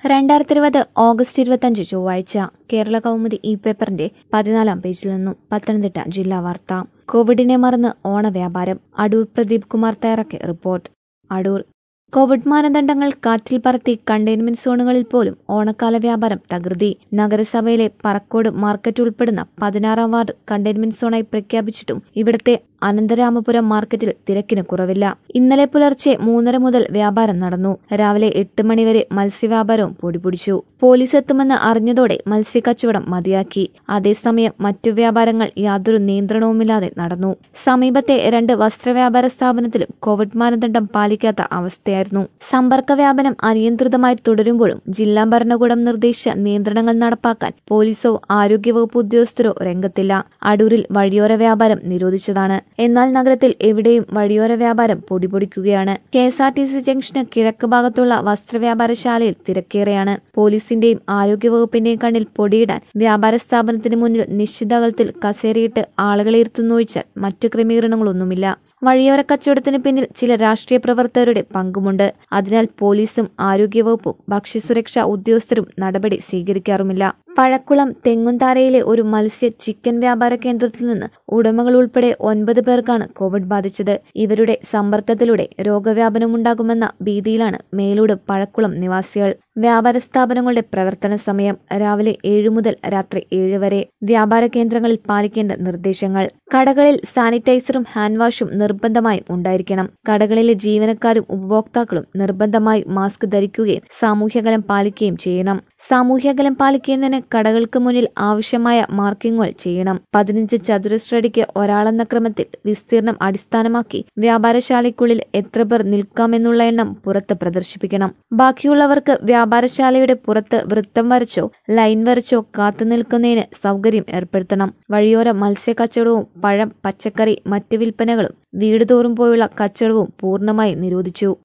രണ്ടായിരത്തി ഇരുപത് ഓഗസ്റ്റ് ഇരുപത്തഞ്ച് ചൊവ്വാഴ്ച കേരള കൗമുദി ഇ പേപ്പറിന്റെ പതിനാലാം പേജിൽ നിന്നും പത്തനംതിട്ട ജില്ലാ വാർത്ത കോവിഡിനെ മറന്ന് ഓണവ്യാപാരം അടൂർ പ്രദീപ് കുമാർ തയ്യാറാക്കിയ റിപ്പോർട്ട് അടൂർ കോവിഡ് മാനദണ്ഡങ്ങൾ കാറ്റിൽ പറത്തി കണ്ടെയ്ൻമെന്റ് സോണുകളിൽ പോലും ഓണക്കാല വ്യാപാരം തകൃതി നഗരസഭയിലെ പറക്കോട് മാർക്കറ്റ് ഉൾപ്പെടുന്ന പതിനാറാം വാർഡ് കണ്ടെയ്ൻമെന്റ് സോണായി പ്രഖ്യാപിച്ചിട്ടും ഇവിടത്തെ അനന്തരാമപുരം മാർക്കറ്റിൽ തിരക്കിന് കുറവില്ല ഇന്നലെ പുലർച്ചെ മൂന്നര മുതൽ വ്യാപാരം നടന്നു രാവിലെ എട്ട് മണിവരെ മത്സ്യവ്യാപാരവും പൊടിപിടിച്ചു പോലീസ് എത്തുമെന്ന് അറിഞ്ഞതോടെ മത്സ്യക്കച്ചവടം മതിയാക്കി അതേസമയം മറ്റു വ്യാപാരങ്ങൾ യാതൊരു നിയന്ത്രണവുമില്ലാതെ നടന്നു സമീപത്തെ രണ്ട് വസ്ത്രവ്യാപാര സ്ഥാപനത്തിലും കോവിഡ് മാനദണ്ഡം പാലിക്കാത്ത അവസ്ഥയായിരുന്നു സമ്പർക്ക വ്യാപനം അനിയന്ത്രിതമായി തുടരുമ്പോഴും ജില്ലാ ഭരണകൂടം നിർദ്ദേശിച്ച നിയന്ത്രണങ്ങൾ നടപ്പാക്കാൻ പോലീസോ ആരോഗ്യവകുപ്പ് ഉദ്യോഗസ്ഥരോ രംഗത്തില്ല അടൂരിൽ വഴിയോര വ്യാപാരം നിരോധിച്ചതാണ് എന്നാൽ നഗരത്തിൽ എവിടെയും വഴിയോര വ്യാപാരം പൊടിപൊടിക്കുകയാണ് K S R T C ജംഗ്ഷന് കിഴക്ക് ഭാഗത്തുള്ള വസ്ത്രവ്യാപാരശാലയിൽ തിരക്കേറെയാണ് പോലീസിന്റെയും ആരോഗ്യവകുപ്പിന്റെയും കണ്ണിൽ പൊടിയിടാൻ വ്യാപാര സ്ഥാപനത്തിന് മുന്നിൽ നിശ്ചിത അകലത്തിൽ കസേരയിട്ട് ആളുകളെ ഇരുത്തുന്നൊഴിച്ചാൽ മറ്റു ക്രമീകരണങ്ങളൊന്നുമില്ല വഴിയോര കച്ചവടത്തിന് പിന്നിൽ ചില രാഷ്ട്രീയ പ്രവർത്തകരുടെ പങ്കുമുണ്ട് അതിനാൽ പോലീസും ആരോഗ്യവകുപ്പും ഭക്ഷ്യസുരക്ഷാ ഉദ്യോഗസ്ഥരും നടപടി സ്വീകരിക്കാറുമില്ല പഴക്കുളം തെങ്ങുംതാരയിലെ ഒരു മത്സ്യ ചിക്കൻ വ്യാപാര കേന്ദ്രത്തിൽ നിന്ന് ഉടമകൾ ഉൾപ്പെടെ ഒൻപത് പേർക്കാണ് കോവിഡ് ബാധിച്ചത് ഇവരുടെ സമ്പർക്കത്തിലൂടെ രോഗവ്യാപനമുണ്ടാകുമെന്ന ഭീതിയിലാണ് മേലൂട് പഴക്കുളം നിവാസികൾ വ്യാപാര സ്ഥാപനങ്ങളുടെ പ്രവർത്തന സമയം രാവിലെ ഏഴു മുതൽ രാത്രി ഏഴ് വരെ വ്യാപാര കേന്ദ്രങ്ങളിൽ പാലിക്കേണ്ട നിർദ്ദേശങ്ങൾ കടകളിൽ സാനിറ്റൈസറും ഹാൻഡ് വാഷും നിർബന്ധമായും ഉണ്ടായിരിക്കണം കടകളിലെ ജീവനക്കാരും ഉപഭോക്താക്കളും നിർബന്ധമായി മാസ്ക് ധരിക്കുകയും സാമൂഹ്യകലം പാലിക്കുകയും ചെയ്യണം സാമൂഹ്യകലം പാലിക്കുന്നതിന് കടകൾക്ക് മുന്നിൽ ആവശ്യമായ മാർക്കിങ്ങുകൾ ചെയ്യണം പതിനഞ്ച് ചതുരശ്രടിക്ക് ഒരാളെന്ന ക്രമത്തിൽ വിസ്തീർണം അടിസ്ഥാനമാക്കി വ്യാപാരശാലയ്ക്കുള്ളിൽ എത്ര പേർ നിൽക്കാമെന്നുള്ള എണ്ണം പുറത്ത് പ്രദർശിപ്പിക്കണം ബാക്കിയുള്ളവർക്ക് വ്യാപാരശാലയുടെ പുറത്ത് വൃത്തം വരച്ചോ ലൈൻ വരച്ചോ കാത്തുനിൽക്കുന്നതിന് സൗകര്യം ഏർപ്പെടുത്തണം വഴിയോര മത്സ്യ കച്ചവടവും പഴം പച്ചക്കറി മറ്റ് വിൽപ്പനകളും വീടുതോറും പോയുള്ള കച്ചവടവും പൂർണ്ണമായി നിരോധിച്ചു